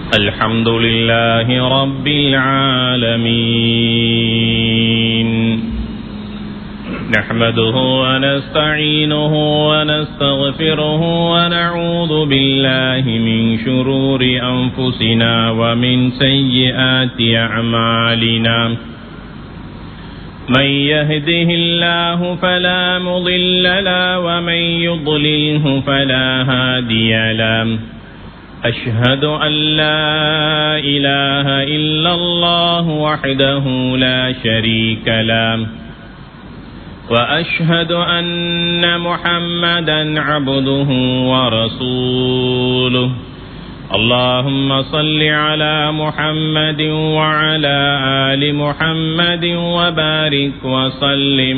الحمد لله رب العالمين نحمده ونستعينه ونستغفره ونعوذ بالله من شرور أنفسنا ومن سيئات أعمالنا من يهده الله فلا مضل له ومن يضلله فلا هادي له أشهد أن لا إله إلا الله وحده لا شريك له وأشهد أن محمدا عبده ورسوله اللهم صل على محمد وعلى آل محمد وبارك وسلم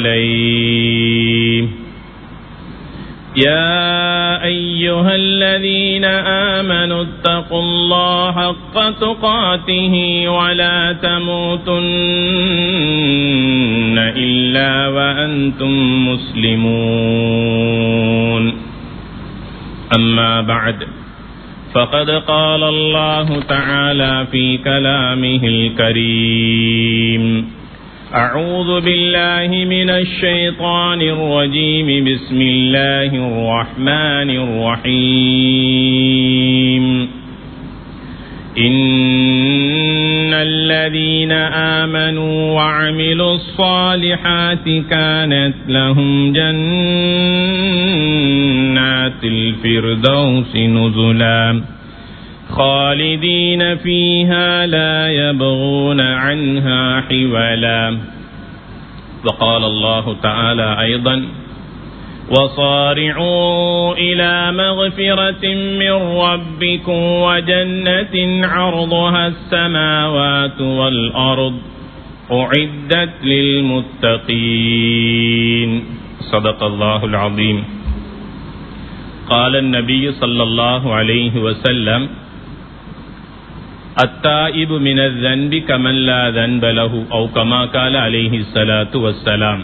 عليه يا أيها الذين آمنوا اتقوا الله حق تقاته ولا تموتن إلا وأنتم مسلمون أما بعد فقد قال الله تعالى في كلامه الكريم أعوذ بالله من الشيطان الرجيم بسم الله الرحمن الرحيم إن الذين آمنوا وعملوا الصالحات كانت لهم جنات الفردوس نزلا خالدين فيها لا يبغون عنها حولا وقال الله تعالى أيضا وصارعوا إلى مغفرة من ربكم وجنة عرضها السماوات والأرض أعدت للمتقين صدق الله العظيم قال النبي صلى الله عليه وسلم التائب من الذنب كمن لا ذنب له أو كما قال عليه الصلاة والسلام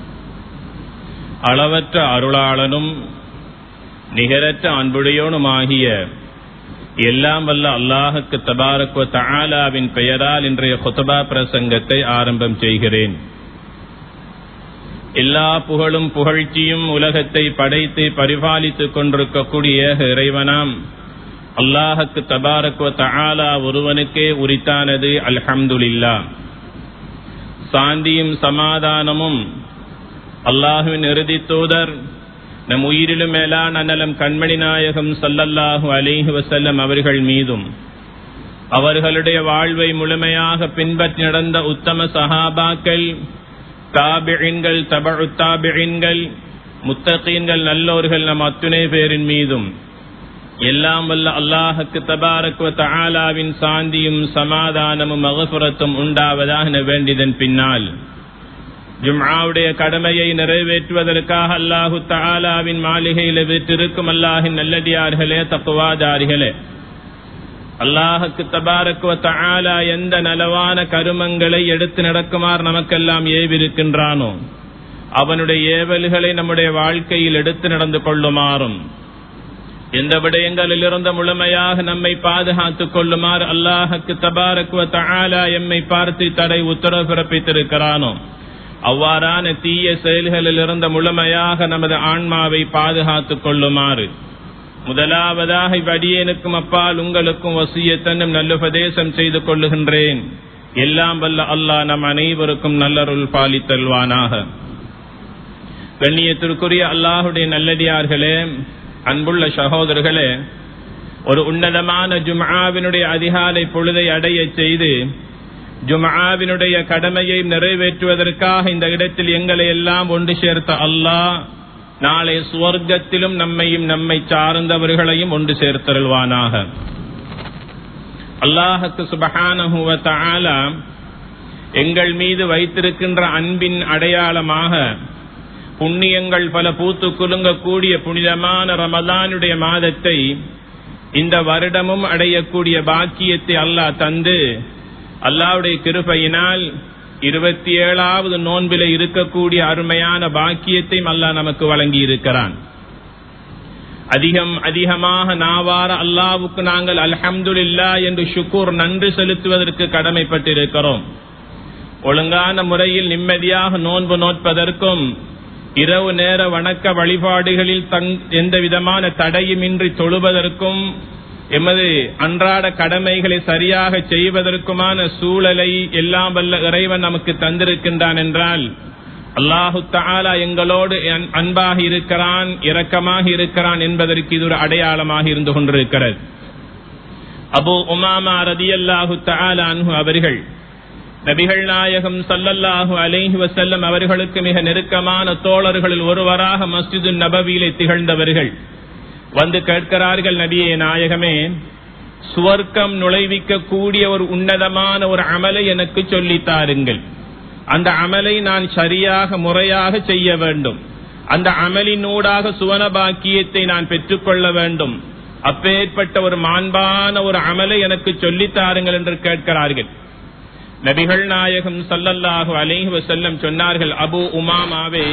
அளவற்ற அருளாளனும் நிகரற்ற அன்புடையோனுமாகிய எல்லாம் வல்ல அல்லாஹுக்கு தபாரக்வ தஆலாவின் பெயரால் இன்றைய கொத்தபா பிரசங்கத்தை ஆரம்பம் செய்கிறேன் எல்லா புகழும் புகழ்ச்சியும் உலகத்தை படைத்து பரிபாலித்துக் கொண்டிருக்கக்கூடிய இறைவனாம் அல்லாஹுக்கு தபாரக்வ தஆலா ஒருவனுக்கே உரித்தானது அல்ஹம்துலில்லா சாந்தியும் சமாதானமும் அல்லாஹுவின் இறுதி தூதர் நம் உயிரிலும் மேலான அன்னலம் கண்மணி நாயகம் சல்லல்லாஹு அலிஹி வசல்லம் அவர்கள் மீதும் அவர்களுடைய வாழ்வை முழுமையாக பின்பற்றி நடந்த உத்தம சஹாபாக்கள் தாபிழின்கள் தபழு தாபிழின்கள் முத்தகீன்கள் நல்லோர்கள் நம் அத்துணை பேரின் மீதும் எல்லாம் வல்ல அல்லாஹுக்கு தபாரக்வ தஆலாவின் சாந்தியும் சமாதானமும் மகசுரத்தும் உண்டாவதாக வேண்டியதன் பின்னால் ஜும்ஆவுடைய கடமையை நிறைவேற்றுவதற்காக அல்லாஹு தஆலாவின் மாளிகையில் வீற்றிருக்கும் அல்லாஹின் நல்லடியார்களே தப்புவாதாரிகளே அல்லாஹுக்கு தபாரக்குவ தஆலா எந்த நலவான கருமங்களை எடுத்து நடக்குமாறு நமக்கெல்லாம் ஏவிருக்கின்றானோ அவனுடைய ஏவல்களை நம்முடைய வாழ்க்கையில் எடுத்து நடந்து கொள்ளுமாறும் எந்த விடயங்களில் இருந்த முழுமையாக நம்மை பாதுகாத்துக் கொள்ளுமாறு அல்லாஹுக்கு தபாரக்குவ தஆலா எம்மை பார்த்து தடை உத்தரவு பிறப்பித்திருக்கிறானோ அவ்வாறான தீய செயல்களில் இருந்த முழுமையாக நமது ஆன்மாவை பாதுகாத்துக் கொள்ளுமாறு முதலாவதாக இவ்வடியேனுக்கும் அப்பால் உங்களுக்கும் வசியத்தன்னும் நல்லுபதேசம் செய்து கொள்ளுகின்றேன் எல்லாம் வல்ல அல்லாஹ் நம் அனைவருக்கும் நல்லருள் பாலித்தல்வானாக கண்ணியத்திற்குரிய அல்லாஹுடைய நல்லடியார்களே அன்புள்ள சகோதரர்களே ஒரு உன்னதமான ஜும்ஆவினுடைய அதிகாலை பொழுதை அடைய செய்து ஜும்ஆவினுடைய கடமையை நிறைவேற்றுவதற்காக இந்த இடத்தில் எங்களை எல்லாம் ஒன்று சேர்த்த அல்லாஹ் நாளை சுவர்க்கத்திலும் நம்மையும் நம்மை சார்ந்தவர்களையும் ஒன்று சேர்த்தருள்வானாக அல்லாஹுக்கு சுபஹானஹுவ தஆலா எங்கள் மீது வைத்திருக்கின்ற அன்பின் அடையாளமாக புண்ணியங்கள் பல பூத்து குலுங்கக்கூடிய புனிதமான ரமலானுடைய மாதத்தை இந்த வருடமும் அடையக்கூடிய பாக்கியத்தை அல்லாஹ் தந்து அல்லாவுடைய கிருபையினால் இருபத்தி ஏழாவது நோன்பில இருக்கக்கூடிய அருமையான பாக்கியத்தையும் அல்லாஹ் நமக்கு வழங்கி இருக்கிறான் அதிகம் அதிகமாக நாவார அல்லாவுக்கு நாங்கள் அல்ஹம்துலில்லா என்று ஷுக்கூர் நன்றி செலுத்துவதற்கு கடமைப்பட்டிருக்கிறோம் ஒழுங்கான முறையில் நிம்மதியாக நோன்பு நோட்பதற்கும் இரவு நேர வணக்க வழிபாடுகளில் தங் எந்த விதமான தடையுமின்றி தொழுவதற்கும் எமது அன்றாட கடமைகளை சரியாக செய்வதற்குமான சூழலை எல்லாம் வல்ல இறைவன் நமக்கு தந்திருக்கின்றான் என்றால் அல்லாஹு தாலா எங்களோடு அன்பாக இருக்கிறான் இரக்கமாக இருக்கிறான் என்பதற்கு இது ஒரு அடையாளமாக இருந்து கொண்டிருக்கிறது அபு உமாமா ரதி அல்லாஹு தாலா அன்ஹு அவர்கள் நபிகள் நாயகம் சல்லல்லாஹு அலைஹி வசல்லம் அவர்களுக்கு மிக நெருக்கமான தோழர்களில் ஒருவராக மஸ்ஜிது நபவியிலே திகழ்ந்தவர்கள் வந்து கேட்கிறார்கள் நபியே நாயகமே சுவர்க்கம் நுழைவிக்க கூடிய ஒரு உன்னதமான ஒரு அமலை எனக்கு சொல்லித் தாருங்கள் அந்த அமலை நான் சரியாக முறையாக செய்ய வேண்டும் அந்த அமலினூடாக சுவன பாக்கியத்தை நான் பெற்றுக்கொள்ள வேண்டும் அப்பேற்பட்ட ஒரு மாண்பான ஒரு அமலை எனக்கு சொல்லித் தாருங்கள் என்று கேட்கிறார்கள் நபிகள் நாயகம் சல்லல்லாஹு அலைஹி வசல்லம் சொன்னார்கள் அபு உமாமாவே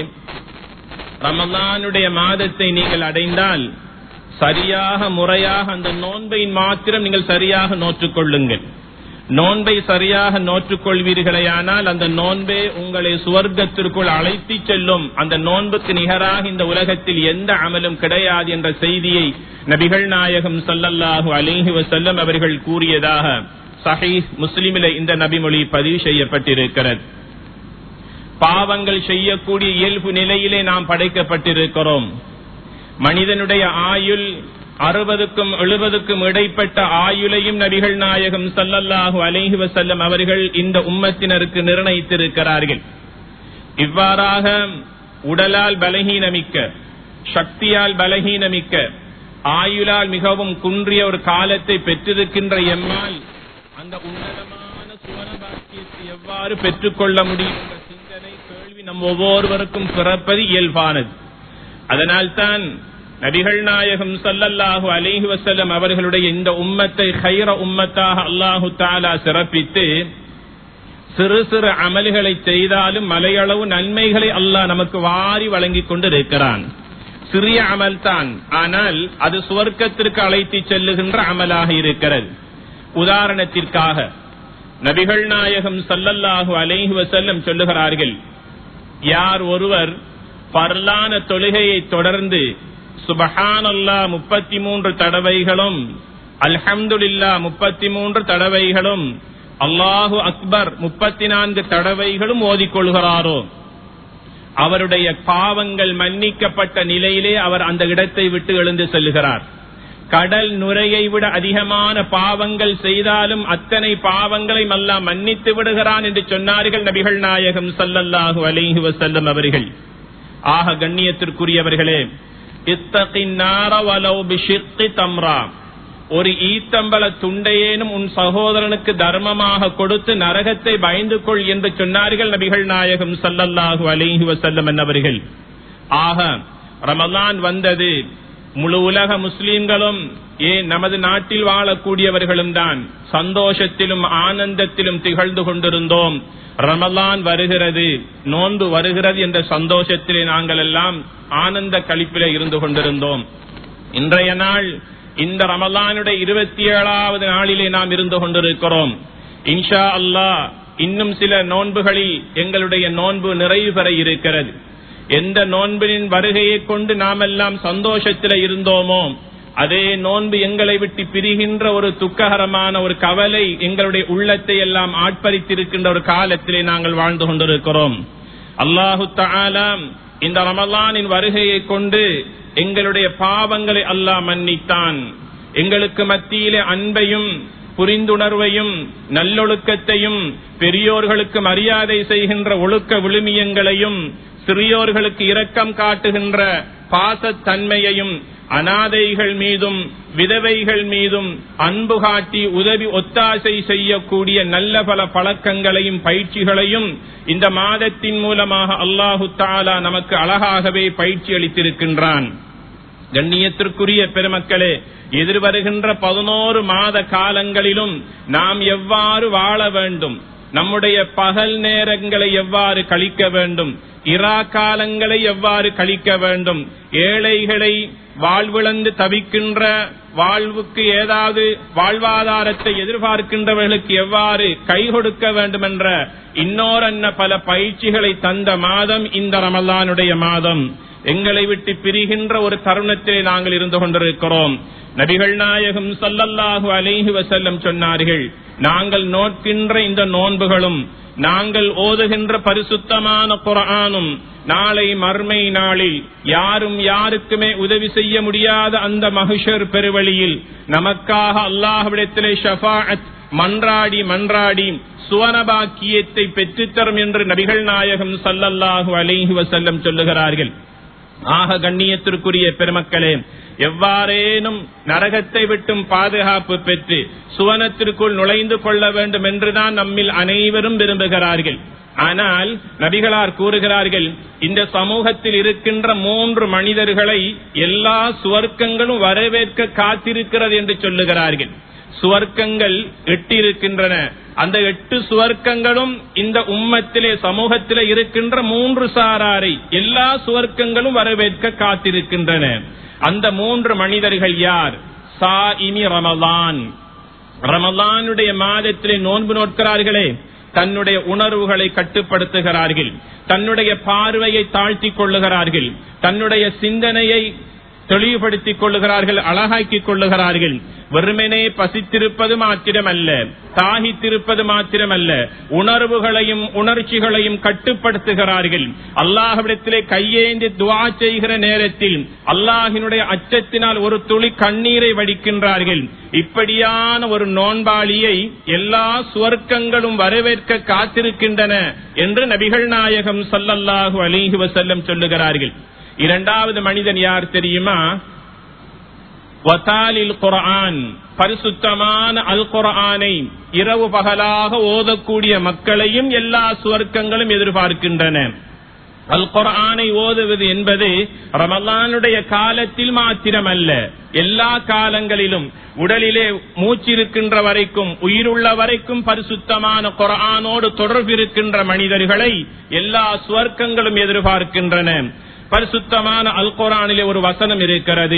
ரமலானுடைய மாதத்தை நீங்கள் அடைந்தால் சரியாக முறையாக அந்த நோன்பை மாத்திரம் நீங்கள் சரியாக நோற்றுக் கொள்ளுங்கள் நோன்பை சரியாக நோற்றுக் கொள்வீர்களேயானால் அந்த நோன்பே உங்களை சுவர்க்கத்திற்குள் அழைத்து செல்லும் அந்த நோன்புக்கு நிகராக இந்த உலகத்தில் எந்த அமலும் கிடையாது என்ற செய்தியை நபிகள் நாயகம் சல்லல்லாஹு அலிஹி வசல்லம் அவர்கள் கூறியதாக சஹீஹ் முஸ்லிமில இந்த நபிமொழி பதிவு செய்யப்பட்டிருக்கிறது பாவங்கள் செய்யக்கூடிய இயல்பு நிலையிலே நாம் படைக்கப்பட்டிருக்கிறோம் மனிதனுடைய ஆயுள் அறுபதுக்கும் எழுபதுக்கும் இடைப்பட்ட ஆயுளையும் நபிகள் நாயகம் சல்லல்லாஹு அலைஹி வசல்லம் அவர்கள் இந்த உம்மத்தினருக்கு நிர்ணயித்திருக்கிறார்கள் இவ்வாறாக உடலால் பலகீனமிக்க சக்தியால் பலகீனமிக்க ஆயுளால் மிகவும் குன்றிய ஒரு காலத்தை பெற்றிருக்கின்ற எம்மால் அந்த உன்னதமான சுவன பாக்கியத்தை எவ்வாறு பெற்றுக்கொள்ள முடியும் என்ற சிந்தனை கேள்வி நம் ஒவ்வொருவருக்கும் பிறப்பது இயல்பானது அதனால்தான் நபிகள் நாயகம் சல்லல்லாஹு அலிஹி வசல்லம் அவர்களுடைய இந்த உம்மத்தை ஹைர உம்மத்தாக அல்லாஹு தாலா சிறப்பித்து சிறு சிறு அமல்களை செய்தாலும் மலையளவு நன்மைகளை அல்லாஹ் நமக்கு வாரி வழங்கிக் கொண்டிருக்கிறான் சிறிய அமல் தான் ஆனால் அது சுவர்க்கத்திற்கு அழைத்து செல்லுகின்ற அமலாக இருக்கிறது உதாரணத்திற்காக நபிகள் நாயகம் சல்லல்லாஹு அலைஹி வசல்லம் சொல்லுகிறார்கள் யார் ஒருவர் பரலான தொழுகையை தொடர்ந்து சுபஹான் அல்லா முப்பத்தி மூன்று தடவைகளும் அல்ஹம்துல்லா முப்பத்தி மூன்று தடவைகளும் அல்லாஹு அக்பர் முப்பத்தி நான்கு தடவைகளும் ஓதிக்கொள்கிறாரோ அவருடைய பாவங்கள் மன்னிக்கப்பட்ட நிலையிலே அவர் அந்த இடத்தை விட்டு எழுந்து செல்கிறார் கடல் நுரையை விட அதிகமான பாவங்கள் செய்தாலும் அத்தனை பாவங்களை அல்லா மன்னித்து விடுகிறான் என்று சொன்னார்கள் நபிகள் நாயகம் சல்லல்லாஹு அலிஹி வசல்லம் அவர்கள் ஆக கண்ணியத்திற்குரியவர்களே தம்ரா ஒரு ஈத்தம்பல துண்டையேனும் உன் சகோதரனுக்கு தர்மமாக கொடுத்து நரகத்தை பயந்து கொள் என்று சொன்னார்கள் நபிகள் நாயகம் சல்லல்லாஹு அலிஹி வசல்லம் என்னவர்கள் ஆக ரமலான் வந்தது முழு உலக முஸ்லீம்களும் ஏன் நமது நாட்டில் வாழக்கூடியவர்களும் தான் சந்தோஷத்திலும் ஆனந்தத்திலும் திகழ்ந்து கொண்டிருந்தோம் ரமலான் வருகிறது நோன்பு வருகிறது என்ற சந்தோஷத்திலே நாங்கள் எல்லாம் ஆனந்த கழிப்பிலே இருந்து கொண்டிருந்தோம் இன்றைய நாள் இந்த ரமலானுடைய இருபத்தி ஏழாவது நாளிலே நாம் இருந்து கொண்டிருக்கிறோம் இன்ஷா அல்லாஹ் இன்னும் சில நோன்புகளில் எங்களுடைய நோன்பு நிறைவு பெற இருக்கிறது எந்த நோன்பின் வருகையை கொண்டு நாம் எல்லாம் சந்தோஷத்தில் இருந்தோமோ அதே நோன்பு எங்களை விட்டு பிரிகின்ற ஒரு துக்ககரமான ஒரு கவலை எங்களுடைய உள்ளத்தை எல்லாம் ஆட்பறித்திருக்கின்ற ஒரு காலத்திலே நாங்கள் வாழ்ந்து கொண்டிருக்கிறோம் அல்லாஹு தாலாம் இந்த ரமலானின் வருகையை கொண்டு எங்களுடைய பாவங்களை அல்லாஹ் மன்னித்தான் எங்களுக்கு மத்தியிலே அன்பையும் புரிந்துணர்வையும் நல்லொழுக்கத்தையும் பெரியோர்களுக்கு மரியாதை செய்கின்ற ஒழுக்க விழுமியங்களையும் சிறியோர்களுக்கு இரக்கம் காட்டுகின்ற பாசத்தன்மையையும் அனாதைகள் மீதும் விதவைகள் மீதும் அன்பு காட்டி உதவி ஒத்தாசை செய்யக்கூடிய நல்ல பல பழக்கங்களையும் பயிற்சிகளையும் இந்த மாதத்தின் மூலமாக அல்லாஹு தாலா நமக்கு அழகாகவே பயிற்சி அளித்திருக்கின்றான் கண்ணியத்திற்குரிய பெருமக்களே எதிர்வருகின்ற பதினோரு மாத காலங்களிலும் நாம் எவ்வாறு வாழ வேண்டும் நம்முடைய பகல் நேரங்களை எவ்வாறு கழிக்க வேண்டும் இரா காலங்களை எவ்வாறு கழிக்க வேண்டும் ஏழைகளை வாழ்விழந்து தவிக்கின்ற வாழ்வுக்கு ஏதாவது வாழ்வாதாரத்தை எதிர்பார்க்கின்றவர்களுக்கு எவ்வாறு கை கொடுக்க வேண்டும் என்ற இன்னோரன்ன பல பயிற்சிகளை தந்த மாதம் இந்த ரமலானுடைய மாதம் எங்களை விட்டு பிரிகின்ற ஒரு தருணத்திலே நாங்கள் இருந்து கொண்டிருக்கிறோம் நபிகள் நாயகம் சல்லல்லாஹு அலைஹி வசல்லம் சொன்னார்கள் நாங்கள் நோக்கின்ற இந்த நோன்புகளும் நாங்கள் ஓதுகின்ற பரிசுத்தமான குரானும் நாளை மர்மை நாளில் யாரும் யாருக்குமே உதவி செய்ய முடியாத அந்த மகிஷர் பெருவழியில் நமக்காக அல்லாஹ்விடத்திலே ஷஃபாஅத் மன்றாடி மன்றாடி சுவனபாக்கியத்தை பெற்றுத்தரும் என்று நபிகள் நாயகம் சல்லல்லாஹு அலைஹி வசல்லம் சொல்லுகிறார்கள் ஆக கண்ணியத்திற்குரிய பெருமக்களே எவ்வாறேனும் நரகத்தை விட்டும் பாதுகாப்பு பெற்று சுவனத்திற்குள் நுழைந்து கொள்ள வேண்டும் என்றுதான் நம்மில் அனைவரும் விரும்புகிறார்கள் ஆனால் நபிகளார் கூறுகிறார்கள் இந்த சமூகத்தில் இருக்கின்ற மூன்று மனிதர்களை எல்லா சுவர்க்கங்களும் வரவேற்க காத்திருக்கிறது என்று சொல்லுகிறார்கள் சுவர்க்கங்கள் எட்டு இருக்கின்றன அந்த எட்டு சுவர்க்கங்களும் இந்த உம்மத்திலே சமூகத்திலே இருக்கின்ற மூன்று சாராரை எல்லா சுவர்க்கங்களும் வரவேற்க காத்திருக்கின்றன அந்த மூன்று மனிதர்கள் யார் சா இனி ரமலான் ரமலானுடைய மாதத்திலே நோன்பு நோட்கிறார்களே தன்னுடைய உணர்வுகளை கட்டுப்படுத்துகிறார்கள் தன்னுடைய பார்வையை தாழ்த்திக் கொள்ளுகிறார்கள் தன்னுடைய சிந்தனையை தெளிவுபடுத்திக் கொள்ளுகிறார்கள் அழகாக்கிக் கொள்ளுகிறார்கள் வெறுமனே பசித்திருப்பது மாத்திரமல்ல தாகித்திருப்பது மாத்திரமல்ல உணர்வுகளையும் உணர்ச்சிகளையும் கட்டுப்படுத்துகிறார்கள் அல்லாஹ்விடத்திலே கையேந்தி துவா செய்கிற நேரத்தில் அல்லாஹினுடைய அச்சத்தினால் ஒரு துளி கண்ணீரை வடிக்கின்றார்கள் இப்படியான ஒரு நோன்பாளியை எல்லா சுவர்க்கங்களும் வரவேற்க காத்திருக்கின்றன என்று நபிகள் நாயகம் சல்லல்லாஹு அலிஹி வசல்லம் சொல்லுகிறார்கள் இரண்டாவது மனிதன் யார் தெரியுமா வசாலில் குரான் பரிசுத்தமான அல் குரானை இரவு பகலாக ஓதக்கூடிய மக்களையும் எல்லா சுவர்க்கங்களும் எதிர்பார்க்கின்றன அல் குரானை ஓதுவது என்பது ரமலானுடைய காலத்தில் மாத்திரமல்ல எல்லா காலங்களிலும் உடலிலே மூச்சிருக்கின்ற வரைக்கும் உயிருள்ள வரைக்கும் பரிசுத்தமான குரானோடு தொடர்பு இருக்கின்ற மனிதர்களை எல்லா சுவர்க்கங்களும் எதிர்பார்க்கின்றன பரிசுத்தமான அல் குரானிலே ஒரு வசனம் இருக்கிறது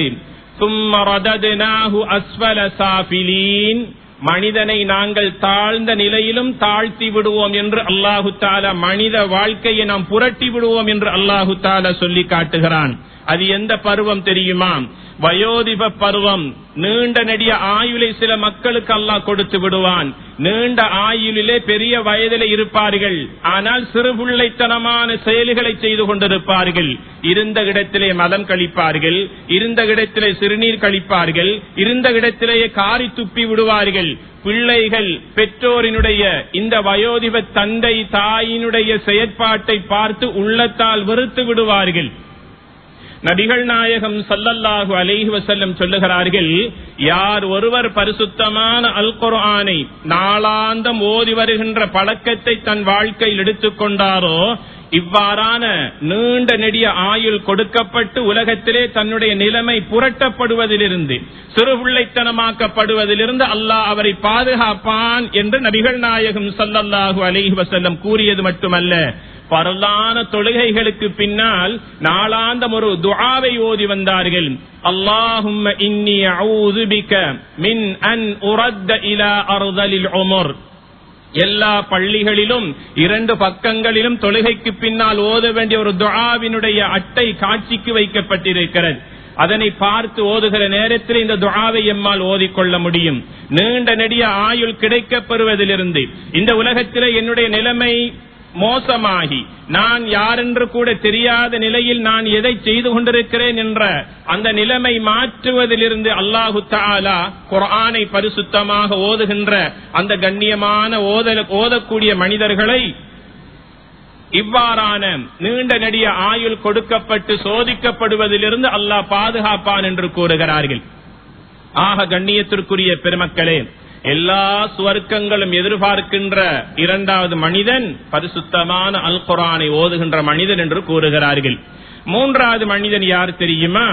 மனிதனை நாங்கள் தாழ்ந்த நிலையிலும் தாழ்த்தி விடுவோம் என்று அல்லாஹு தாலா மனித வாழ்க்கையை நாம் புரட்டி விடுவோம் என்று அல்லாஹு தாலா சொல்லி காட்டுகிறான் அது எந்த பருவம் தெரியுமா வயோதிப பருவம் நீண்ட நெடிய ஆயுளை சில மக்களுக்கு அல்லாஹ் கொடுத்து விடுவான் நீண்ட ஆயுளிலே பெரிய வயதிலே இருப்பார்கள் ஆனால் சிறுபுள்ளைத்தனமான செயல்களை செய்து கொண்டிருப்பார்கள் இருந்த இடத்திலே மதம் கழிப்பார்கள் இருந்த இடத்திலே சிறுநீர் கழிப்பார்கள் இருந்த இடத்திலேயே காரி துப்பி விடுவார்கள் பிள்ளைகள் பெற்றோரினுடைய இந்த வயோதிப தந்தை தாயினுடைய செயற்பாட்டை பார்த்து உள்ளத்தால் வெறுத்து விடுவார்கள் நபிகள் நாயகம் சல்லல்லாஹு அலைஹி வசல்லம் சொல்லுகிறார்கள் யார் ஒருவர் பரிசுத்தமான அல் குர்ஆனை நாளாந்தம் ஓதி வருகின்ற பழக்கத்தை தன் வாழ்க்கையில் எடுத்துக்கொண்டாரோ இவ்வாறான நீண்ட நெடிய ஆயுள் கொடுக்கப்பட்டு உலகத்திலே தன்னுடைய நிலைமை புரட்டப்படுவதிலிருந்து சிறுபிள்ளைத்தனமாக்கப்படுவதிலிருந்து அல்லாஹ் அவரை பாதுகாப்பான் என்று நபிகள் நாயகம் சல்லல்லாஹு அலைஹி வசல்லம் கூறியது மட்டுமல்ல பரலான தொழுகைகளுக்கு பின்னால் நாளாந்தம் ஒரு துஆவை ஓதி வந்தார்கள் அல்லாஹும் இன்னி அஊது பிக மின் அன் உரத்த இலா அர்தலில் உமர் எல்லா பள்ளிகளிலும் இரண்டு பக்கங்களிலும் தொழுகைக்கு பின்னால் ஓத வேண்டிய ஒரு துஆவினுடைய அட்டை காட்சிக்கு வைக்கப்பட்டிருக்கிறது அதனை பார்த்து ஓதுகிற நேரத்தில் இந்த துஆவை எம்மால் ஓதிக்கொள்ள முடியும் நீண்ட நெடிய ஆயுள் கிடைக்கப் பெறுவதிலிருந்து இந்த உலகத்திலே என்னுடைய நிலைமை மோசமாகி நான் யாரென்று கூட தெரியாத நிலையில் நான் எதை செய்து கொண்டிருக்கிறேன் என்ற அந்த நிலைமை மாற்றுவதிலிருந்து அல்லாஹு தாலா குரானை பரிசுத்தமாக ஓதுகின்ற அந்த கண்ணியமான ஓதல ஓதக்கூடிய மனிதர்களை இவ்வாறான நீண்ட நெடிய ஆயுள் கொடுக்கப்பட்டு சோதிக்கப்படுவதிலிருந்து அல்லாஹ் பாதுகாப்பான் என்று கூறுகிறார்கள் ஆக கண்ணியத்திற்குரிய பெருமக்களே எல்லா சுவர்க்கங்களும் எதிர்பார்க்கின்ற இரண்டாவது மனிதன் பரிசுத்தமான அல் குரானை ஓதுகின்ற மனிதன் என்று கூறுகிறார்கள் மூன்றாவது மனிதன் யார் தெரியுமா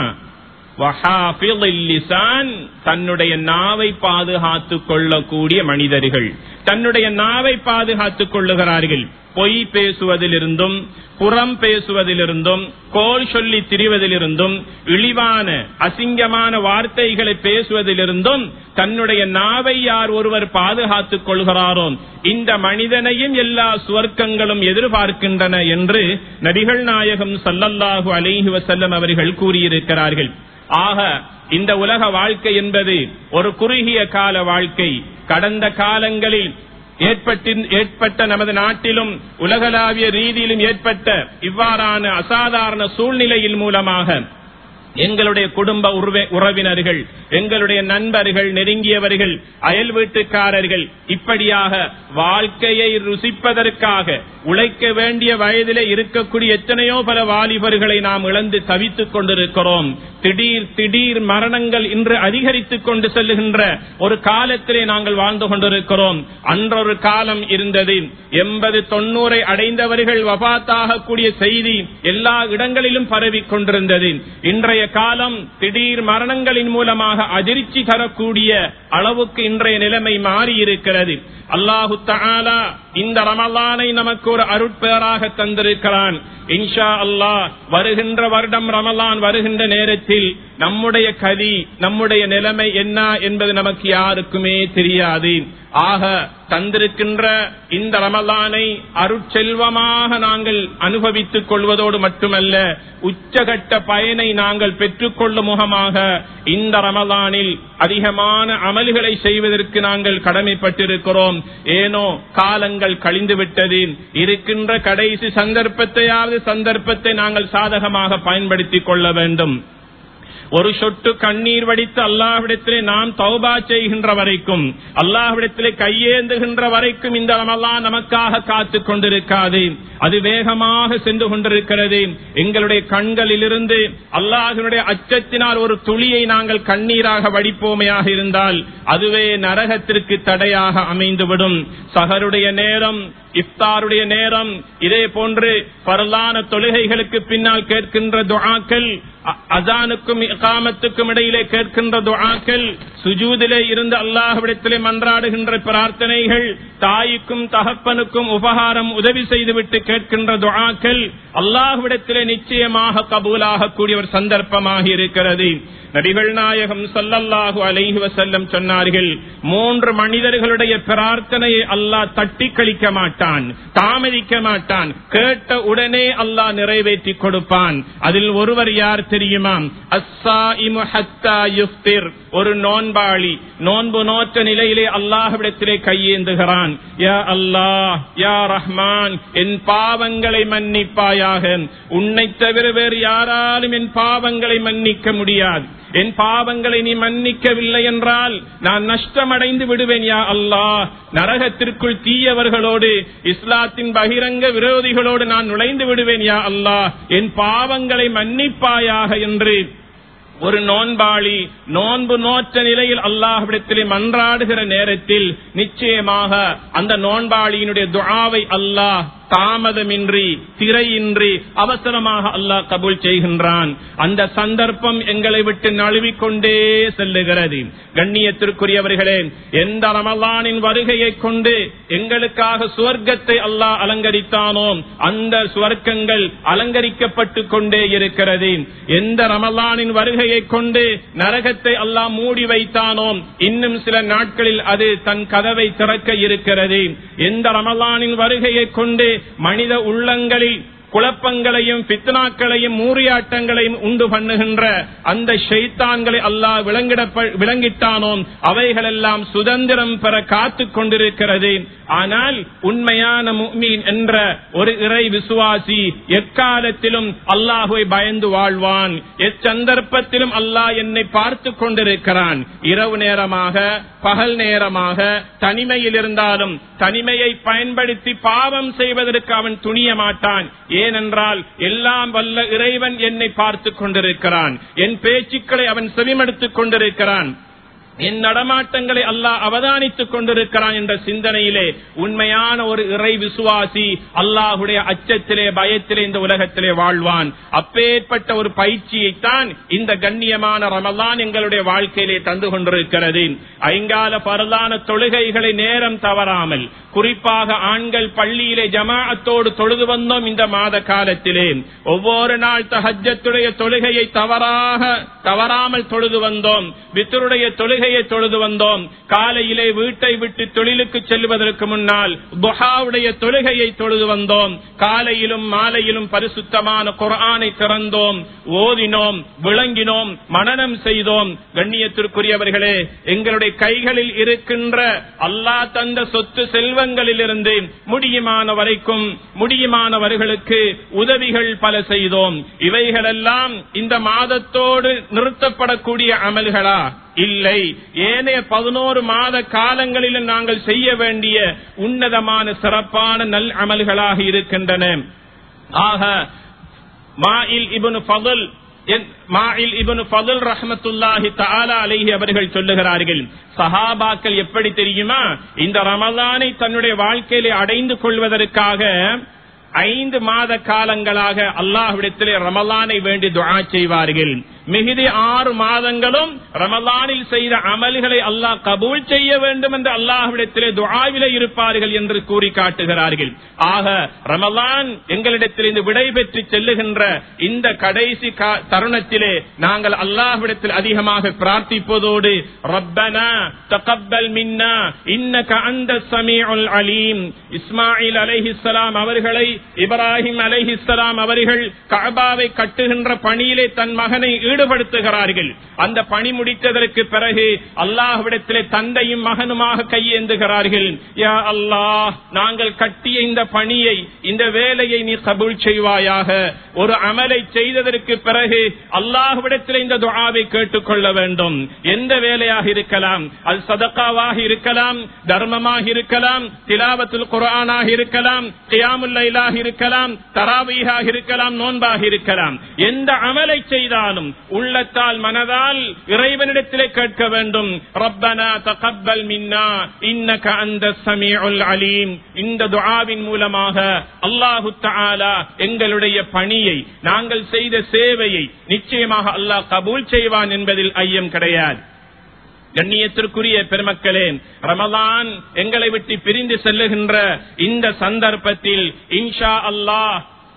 தன்னுடைய நாவை பாதுகாத்துக் கொள்ளக்கூடிய மனிதர்கள் தன்னுடைய நாவை பாதுகாத்துக் கொள்ளுகிறார்கள் பொய் பேசுவதிலிருந்தும் புறம் பேசுவதிலிருந்தும் கோல் சொல்லி திரிவதிலிருந்தும் இழிவான அசிங்கமான வார்த்தைகளை பேசுவதிலிருந்தும் தன்னுடைய நாவை யார் ஒருவர் பாதுகாத்துக் கொள்கிறாரோ இந்த மனிதனையும் எல்லா சுவர்க்கங்களும் எதிர்பார்க்கின்றன என்று நபிகள் நாயகம் சல்லல்லாஹு அலைஹி வசல்லம் அவர்கள் கூறியிருக்கிறார்கள் ஆக இந்த உலக வாழ்க்கை என்பது ஒரு குறுகிய கால வாழ்க்கை கடந்த காலங்களில் ஏற்பட்ட நமது நாட்டிலும் உலகளாவிய ரீதியிலும் ஏற்பட்ட இவ்வாறான அசாதாரண சூழ்நிலையின் மூலமாக எங்களுடைய குடும்ப உறவினர்கள் எங்களுடைய நண்பர்கள் நெருங்கியவர்கள் அயல் வீட்டுக்காரர்கள் இப்படியாக வாழ்க்கையை ருசிப்பதற்காக உழைக்க வேண்டிய வயதிலே இருக்கக்கூடிய எத்தனையோ பல வாலிபர்களை நாம் இழந்து தவித்துக் கொண்டிருக்கிறோம் திடீர் திடீர் மரணங்கள் இன்று அதிகரித்துக் கொண்டு செல்லுகின்ற ஒரு காலத்திலே நாங்கள் வாழ்ந்து கொண்டிருக்கிறோம் அன்றொரு காலம் இருந்தது எண்பது தொண்ணூறை அடைந்தவர்கள் வபாத்தாக கூடிய செய்தி எல்லா இடங்களிலும் பரவி கொண்டிருந்தது இன்றைய காலம் திடீர் மரணங்களின் மூலமாக அதிர்ச்சி தரக்கூடிய அளவுக்கு இன்றைய நிலைமை மாறி இருக்கிறது அல்லாஹு தாலா இந்த ரமலானை நமக்கு ஒரு அருட்பேராக தந்திருக்கிறான் இன்ஷா அல்லாஹ் வருகின்ற வருடம் ரமலான் வருகின்ற நேரத்தில் நம்முடைய கதி நம்முடைய நிலைமை என்ன என்பது நமக்கு யாருக்குமே தெரியாது ஆக தந்திருக்கின்ற இந்த ரமலானை அருட்செல்வமாக நாங்கள் அனுபவித்துக் கொள்வதோடு மட்டுமல்ல உச்சகட்ட பயனை நாங்கள் பெற்றுக்கொள்ளும் முகமாக இந்த ரமலானில் அதிகமான அமல்களை செய்வதற்கு நாங்கள் கடமைப்பட்டிருக்கிறோம் ஏனோ காலங்கள் கழிந்து விட்டது இருக்கின்ற கடைசி சந்தர்ப்பத்தையாவது சந்தர்ப்பத்தை நாங்கள் சாதகமாக பயன்படுத்திக் கொள்ள வேண்டும் ஒரு சொட்டு கண்ணீர் வடித்து அல்லாஹ்விடத்திலே நாம் தௌபா செய்கின்ற வரைக்கும் அல்லாஹ்விடத்திலே கையேந்துகின்ற வரைக்கும் இந்த ரமலான் நமக்காக காத்து கொண்டிருக்காது அது வேகமாக சென்று கொண்டிருக்கிறது எங்களுடைய கண்களிலிருந்து அல்லாஹினுடைய அச்சத்தினால் ஒரு துளியை நாங்கள் கண்ணீராக வடிப்போமையாக இருந்தால் அதுவே நரகத்திற்கு தடையாக அமைந்துவிடும் சகருடைய நேரம் இஃப்தாருடைய நேரம் இதே போன்று பரலான தொழுகைகளுக்கு பின்னால் கேட்கின்ற துஆக்கள் அசானுக்கும் இகாமத்துக்கும் இடையிலே கேட்கின்ற துஆக்கள் சுஜூதிலே இருந்து அல்லாஹ்விடத்திலே மன்றாடுகின்ற பிரார்த்தனைகள் தாய்க்கும் தகப்பனுக்கும் உபகாரம் உதவி செய்துவிட்டு கேட்கின்ற துஆக்கள் அல்லாஹ்விடத்திலே நிச்சயமாக கபூலாக கூடிய ஒரு சந்தர்ப்பமாக இருக்கிறது நபிகள் நாயகம் சல்லல்லாஹு அலைஹி வசல்லம் சொன்னார்கள் மூன்று மனிதர்களுடைய பிரார்த்தனையை அல்லாஹ் தட்டி கழிக்க மாட்டான் தாமதிக்க மாட்டான் கேட்ட உடனே அல்லாஹ் நிறைவேற்றி கொடுப்பான் அதில் ஒருவர் யார் தெரியுமா அஸ்ஸாயிமு ஹத்தா யுஃப்திர் ஒரு நோன்பாளி நோன்பு நோற்ற நிலையிலே அல்லாஹ்விடத்திலே கையேந்துகிறான் யா அல்லாஹ் யா ரஹ்மான் என் பாவங்களை மன்னிப்பாயாக உன்னை தவிர வேறு யாராலும் என் பாவங்களை மன்னிக்க முடியாது என் பாவங்களை நீ மன்னிக்கவில்லை என்றால் நான் நஷ்டமடைந்து விடுவேன் யா அல்லாஹ் நரகத்திற்குள் தீயவர்களோடு இஸ்லாத்தின் பகிரங்க விரோதிகளோடு நான் நுழைந்து விடுவேன் யா அல்லாஹ் என் பாவங்களை மன்னிப்பாயாக என்று ஒரு நோன்பாளி நோன்பு நோற்ற நிலையில் அல்லாஹ்விடத்திலே மன்றாடுகிற நேரத்தில் நிச்சயமாக அந்த நோன்பாளியினுடைய துஆவை அல்லாஹ் தாமதமின்றி திரையின்றி அவசரமாக அல்லாஹ் கபூல் செய்கின்றான் அந்த சந்தர்ப்பம் எங்களை விட்டு நழுவிக்கொண்டே செல்லுகிறது கண்ணியத்திற்குரியவர்களே எந்த ரமலானின் வருகையை கொண்டு எங்களுக்காக சுவர்க்கத்தை அல்லாஹ் அலங்கரித்தானோ அந்த சுவர்க்கங்கள் அலங்கரிக்கப்பட்டு கொண்டே இருக்கிறது எந்த ரமலானின் வருகையை கொண்டு நரகத்தை அல்லாஹ் மூடி வைத்தானோ இன்னும் சில நாட்களில் அது தன் கதவை திறக்க இருக்கிறது எந்த ரமலானின் வருகையை கொண்டு மனித உள்ளங்களில் குழப்பங்களையும் பித்னாக்களையும் மூரியாட்டங்களையும் உண்டு பண்ணுகின்ற அந்த ஷைத்தான்களை அல்லாஹ் விளங்கிட விளங்கிட்டானோம் அவைகளெல்லாம் சுதந்திரம் பெற காத்து கொண்டிருக்கிறது ஆனால் உண்மையான முக்மீன் என்ற ஒரு இறை விசுவாசி எக்காலத்திலும் அல்லாஹுவை பயந்து வாழ்வான் எச்சந்தர்ப்பத்திலும் அல்லாஹ் என்னை பார்த்து கொண்டிருக்கிறான் இரவு நேரமாக பகல் நேரமாக தனிமையில் இருந்தாலும் தனிமையை பயன்படுத்தி பாவம் செய்வதற்கு அவன் துணிய மாட்டான் ஏனென்றால் எல்லாம் வல்ல இறைவன் என்னை பார்த்து கொண்டிருக்கிறான் என் பேச்சுக்களை அவன் செவிமடுத்துக் கொண்டிருக்கிறான் என் நடமாட்டங்களை அல்லாஹ் அவதானித்துக் கொண்டிருக்கிறான் என்ற சிந்தனையிலே உண்மையான ஒரு இறை விசுவாசி அல்லாஹுடைய அச்சத்திலே பயத்திலே இந்த உலகத்திலே வாழ்வான் அப்பேற்பட்ட ஒரு பயிற்சியைத்தான் இந்த கண்ணியமான ரமலான் எங்களுடைய வாழ்க்கையிலே தந்து கொண்டிருக்கிறது ஐங்கால பரதான தொழுகைகளை நேரம் தவறாமல் குறிப்பாக ஆண்கள் பள்ளியிலே ஜமாஅத்தோடு தொழுது வந்தோம் இந்த மாத காலத்திலே ஒவ்வொரு நாள் தஹஜத்துடைய தொழுகையை தவறாக தவறாமல் தொழுது வந்தோம் வித்தருடைய தொழுகையை தொழுது வந்தோம் காலையிலே வீட்டை விட்டு தொழிலுக்கு செல்வதற்கு முன்னால் புகாவுடைய தொழுகையை தொழுது வந்தோம் காலையிலும் மாலையிலும் பரிசுத்தமான குரானை திறந்தோம் ஓதினோம் விளங்கினோம் மனனம் செய்தோம் கண்ணியத்திற்குரியவர்களே எங்களுடைய கைகளில் இருக்கின்ற அல்லாஹ் தந்த சொத்து செல்வங்களிலிருந்து முடியுமான வரைக்கும் முடியுமானவர்களுக்கு உதவிகள் பல செய்தோம் இவைகளெல்லாம் இந்த மாதத்தோடு நிறுத்தப்படக்கூடிய அமல்களா இல்லை ஏனைய பதினோரு மாத காலங்களிலும் நாங்கள் செய்ய வேண்டிய உன்னதமான சிறப்பான நல் அமல்களாக இருக்கின்றன ஆக மாயில் இபனு ஃபதுல் மாயில் இபனு ஃபதுல் ரஹமத்துல்லாஹி தஆலா அலைஹி அவர்கள் சொல்லுகிறார்கள் சஹாபாக்கள் எப்படி தெரியுமா இந்த ரமலானை தன்னுடைய வாழ்க்கையிலே அடைந்து கொள்வதற்காக ஐந்து மாத காலங்களாக அல்லாஹ்விடத்திலே ரமலானை வேண்டி துஆ செய்வார்கள் மிகுதி ஆறு மாதங்களும் ரமலானில் செய்த அமல்களை அல்லாஹ் கபூல் செய்ய வேண்டும் என்று அல்லாஹ்விடத்திலே துஆவிலே இருப்பார்கள் என்று கூறி காட்டுகிறார்கள் ஆக ரமலான் எங்களிடத்தில் இந்த விடை பெற்று செல்லுகின்ற இந்த கடைசி தருணத்திலே நாங்கள் அல்லாஹ்விடத்தில் அதிகமாக பிரார்த்திப்பதோடு ரப்பனா தகப்பல் மின்னா இன்னக அந்த சமீஉல் அலீம் இஸ்மாயில் அலைஹிஸ்ஸலாம் அவர்களை இப்ராஹிம் அலைஹிஸ்ஸலாம் அவர்கள் கஅபாவை கட்டுகின்ற பணியிலே தன் மகனை ஈடுபடுத்துகிறார்கள் அந்த பணி முடித்ததற்கு பிறகு அல்லாஹ்விடத்திலே தந்தையும் மகனுமாக கையேந்துகிறார்கள் யா அல்லாஹ் நாங்கள் கட்டிய இந்த பணியை இந்த வேலையை நீ கபூல் செய்வாயாக ஒரு அமலை செய்ததற்கு பிறகு அல்லாஹ்விடத்தில் இந்த துஆவை கேட்டுக்கொள்ள வேண்டும் எந்த வேலையாக இருக்கலாம் அது சதக்காவாக இருக்கலாம் தர்மமாக இருக்கலாம் திலாவத்துல் குரானாக இருக்கலாம் கியாமுல்லைலாக இருக்கலாம் தராவீகாக இருக்கலாம் நோன்பாக இருக்கலாம் எந்த அமலை செய்தாலும் உள்ளத்தால் மனதால் இறைவனிடத்திலே கேட்க வேண்டும் ரப்பனா தகப்பல் மின்னா இன்னக அந்த சமீஉல் அலீம் இந்த துஆவின் மூலமாக அல்லாஹு தஆலா எங்களுடைய பணியை நாங்கள் செய்த சேவையை நிச்சயமாக அல்லாஹ் கபூல் செய்வான் என்பதில் ஐயம் கிடையாது கண்ணியத்திற்குரிய பெருமக்களே ரமலான் எங்களை விட்டு பிரிந்து செல்லுகின்ற இந்த சந்தர்ப்பத்தில் இன்ஷா அல்லாஹ்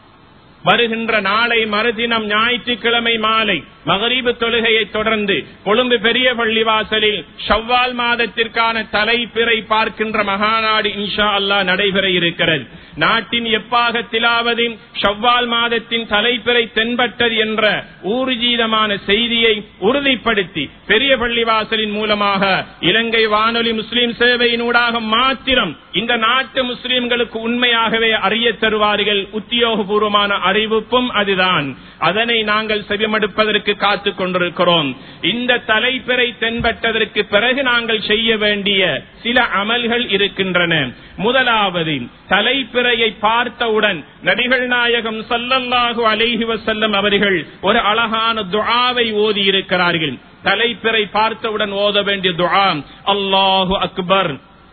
வருகின்ற நாளை மறுதினம் ஞாயிற்றுக்கிழமை மாலை மகரீபு தொழுகையை தொடர்ந்து கொழும்பு பெரிய பள்ளிவாசலில் ஷவ்வால் மாதத்திற்கான தலைப்பிறை பார்க்கின்ற மகாநாடு இன்ஷா அல்லா நடைபெற இருக்கிறது நாட்டின் எப்பாகத்திலாவது ஷவ்வால் மாதத்தின் தலைப்பிறை தென்பட்டது என்ற ஊர்ஜீதமான செய்தியை உறுதிப்படுத்தி பெரிய பள்ளிவாசலின் மூலமாக இலங்கை வானொலி முஸ்லிம் சேவையினூடாக மாத்திரம் இந்த நாட்டு முஸ்லிம்களுக்கு உண்மையாகவே அறிய தருவார்கள் உத்தியோகபூர்வமான அறிவிப்பும் அதுதான் அதனை நாங்கள் செவிமடுப்பதற்கு காத்துக் கொண்டிருக்கிறோம் இந்த தலைப்பிறை தென்பட்டதற்கு பிறகு நாங்கள் செய்ய வேண்டிய சில அமல்கள் இருக்கின்றன முதலாவது தலைப்பிறையை பார்த்தவுடன் நபிகள் நாயகம் சல்லல்லாஹு அலைஹி வசல்லம் அவர்கள் ஒரு அழகான துஆவை ஓதி இருக்கிறார்கள் தலைப்பிறை பார்த்தவுடன் ஓத வேண்டிய துஆ அல்லாஹு அக்பர்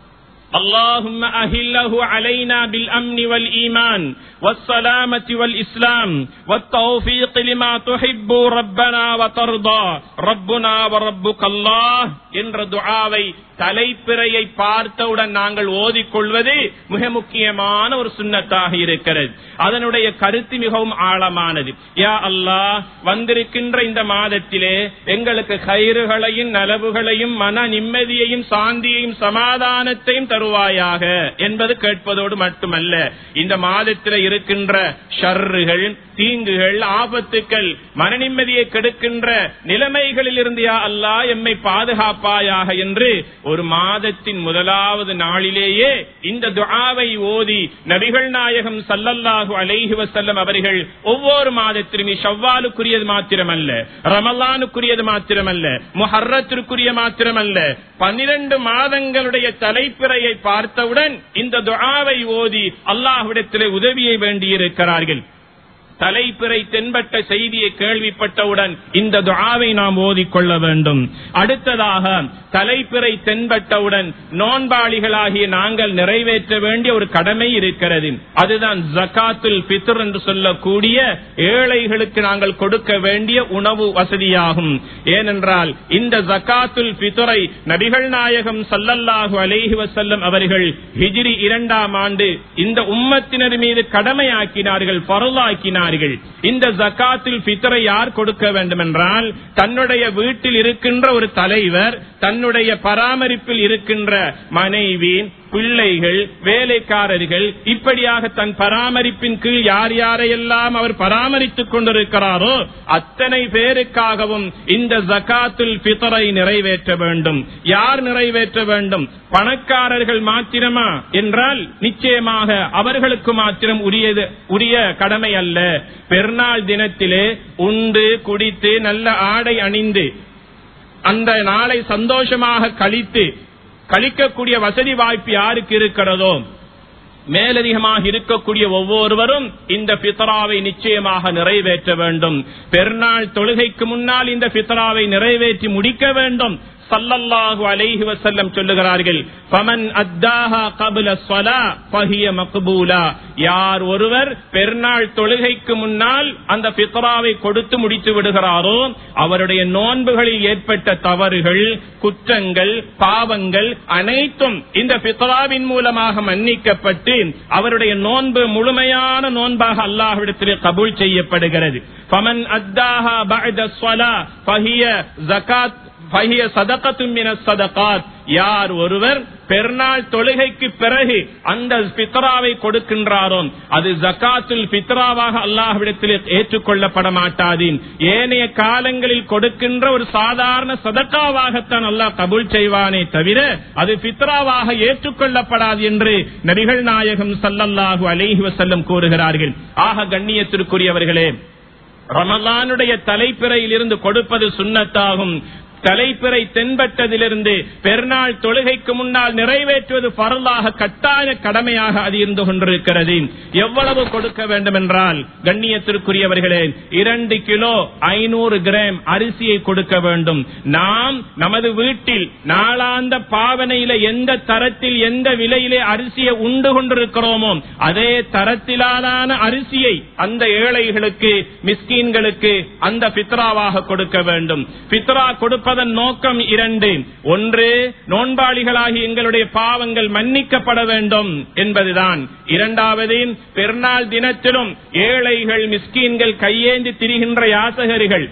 اللهم أهله علينا بالأمن والإيمان والسلامة والإسلام والتوفيق لما تحب ربنا وترضى ربنا وربك الله என்ற துஆவை தலைப்பிறையை பார்த்தவுடன் நாங்கள் ஓதிக்கொள்வது மிக முக்கியமான ஒரு சுண்ணத்தாக இருக்கிறது அதனுடைய கருத்து மிகவும் ஆழமானது யா அல்லாஹ் வந்திருக்கின்ற இந்த மாதத்திலே எங்களுக்கு கயிறுகளையும் நலவுகளையும் மன நிம்மதியையும் சாந்தியையும் சமாதானத்தையும் தருவாயாக என்பது கேட்பதோடு மட்டுமல்ல இந்த மாதத்தில் இருக்கின்ற ஷர்றுகள் தீங்குகள் ஆபத்துக்கள் மன நிம்மதியை கெடுக்கின்ற நிலைமைகளில் இருந்து யா அல்லா எம்மை பாதுகாப்பாயாக என்று ஒரு மாதத்தின் முதலாவது நாளிலேயே இந்த துஆவை ஓதி நபிகள் நாயகம் சல்லல்லாஹு அலைஹி வசல்லம் அவர்கள் ஒவ்வொரு மாதத்திலும் ஷவ்வாலுக்குரியது மாத்திரமல்ல ரமலானுக்குரியது மாத்திரமல்ல முஹர்ரத்திற்குரிய மாத்திரமல்ல பன்னிரண்டு மாதங்களுடைய தலைப்பிறையை பார்த்தவுடன் இந்த துஆவை ஓதி அல்லாஹ்விடத்திலே உதவியை வேண்டியிருக்கிறார்கள் தலைப்பிறை தென்பட்ட செய்தியை கேள்விப்பட்டவுடன் இந்த துஆவை நாம் ஓதிக்கொள்ள வேண்டும் அடுத்ததாக தலைப்பிறை தென்பட்டவுடன் நோன்பாளிகளாகிய நாங்கள் நிறைவேற்ற வேண்டிய ஒரு கடமை இருக்கிறது அதுதான் ஜகாத்துல் பித்ர் என்று சொல்லக்கூடிய ஏழைகளுக்கு நாங்கள் கொடுக்க வேண்டிய உணவு வசதியாகும் ஏனென்றால் இந்த ஜகாத்துல் பித்ரை நபிகள் நாயகம் சல்லல்லாஹு அலைஹி வஸல்லம் அவர்கள் ஹிஜ்ரி இரண்டாம் ஆண்டு இந்த உம்மத்தினர் மீது கடமையாக்கினார்கள் பருளாக்கினார்கள் இந்த ஜக்காத்தில் பித்தரை யார் கொடுக்க வேண்டும் என்றால் தன்னுடைய வீட்டில் இருக்கின்ற ஒரு தலைவர் தன்னுடைய பராமரிப்பில் இருக்கின்ற மனைவி பிள்ளைகள் வேலைக்காரர்கள் இப்படியாக தன் பராமரிப்பின் கீழ் யார் யாரையெல்லாம் அவர் பராமரித்துக் கொண்டிருக்கிறாரோ அத்தனை பேருக்காகவும் இந்த ஜகாத்துல் பித்தரை நிறைவேற்ற வேண்டும் யார் நிறைவேற்ற வேண்டும் பணக்காரர்கள் மாத்திரமா என்றால் நிச்சயமாக அவர்களுக்கு மாத்திரம் உரியது உரிய கடமை அல்ல பெருநாள் தினத்திலே உண்டு குடித்து நல்ல ஆடை அணிந்து அந்த நாளை சந்தோஷமாக கழித்து கழிக்கக்கூடிய வசதி வாய்ப்பு யாருக்கு இருக்கிறதோ மேலதிகமாக இருக்கக்கூடிய ஒவ்வொருவரும் இந்த பித்ராவை நிச்சயமாக நிறைவேற்ற வேண்டும் பெருநாள் தொழுகைக்கு முன்னால் இந்த பித்ராவை நிறைவேற்றி முடிக்க வேண்டும் சல்லல்லாஹு அலைஹி வஸல்லம் சொல்லுகிறார்கள் ஃபமன் அத்தாஹா கபல ஸலா ஃபஹிய மக்பூலா யார் ஒருவர் பெருநாள் தொழுகைக்கு முன்னால் அந்த ஃபித்ராவை கொடுத்து முடித்து விடுகிறாரோ அவருடைய நோன்புகளில் ஏற்பட்ட தவறுகள் குற்றங்கள் பாவங்கள் அனைத்தும் இந்த ஃபித்ராவின் மூலமாக மன்னிக்கப்பட்டு அவருடைய நோன்பு முழுமையான நோன்பாக அல்லாஹ்விடத்தில் கபூல் செய்யப்படுகிறது ஃபமன் அத்தாஹா பஅத ஸலா ஃபஹிய ஜகாத் ஃபஹிய சதகத்தும் மின சதகாத் யார் ஒருவர் பெருநாள் தொழுகைக்கு பிறகு அந்த பித்ராவை கொடுக்கின்றாரோ அது ஜக்காத்துல் பித்ராவாக அல்லாஹ்விடத்தில் ஏற்றுக்கொள்ளப்பட மாட்டாது ஏனைய காலங்களில் கொடுக்கின்ற ஒரு சாதாரண சதக்காவாகத்தான் அல்லாஹ் கபூல் செய்வானே தவிர அது பித்ராவாக ஏற்றுக்கொள்ளப்படாது என்று நபிகள் நாயகம் சல்லல்லாஹு அலைஹி வஸல்லம் கூறுகிறார்கள் ஆக கண்ணியத்திற்குரியவர்களே ரமலானுடைய தலைப்பிறையில் இருந்து கொடுப்பது சுண்ணத்தாகும் தலைப்பிறை தென்பட்டதிலிருந்து பெருநாள் தொழுகைக்கு முன்னால் நிறைவேற்றுவது பரலாக கட்டாய கடமையாக அது இருந்து கொண்டிருக்கிறது எவ்வளவு கொடுக்க வேண்டும் என்றால் கண்ணியத்திற்குரியவர்களே இரண்டு கிலோ ஐநூறு கிராம் அரிசியை கொடுக்க வேண்டும் நாம் நமது வீட்டில் நாளாந்த பாவனையில எந்த தரத்தில் எந்த விலையிலே அரிசியை உண்டு கொண்டிருக்கிறோமோ அதே தரத்திலான அரிசியை அந்த ஏழைகளுக்கு மிஸ்கீன்களுக்கு அந்த பித்ராவாக கொடுக்க வேண்டும் பித்ரா கொடுப்ப கொடுப்பதன் நோக்கம் இரண்டு ஒன்று நோன்பாளிகளாகி எங்களுடைய பாவங்கள் மன்னிக்கப்பட வேண்டும் என்பதுதான் இரண்டாவது பெருநாள் தினத்திலும் ஏழைகள் மிஸ்கீன்கள் கையேந்தி திரிகின்ற யாசகர்கள்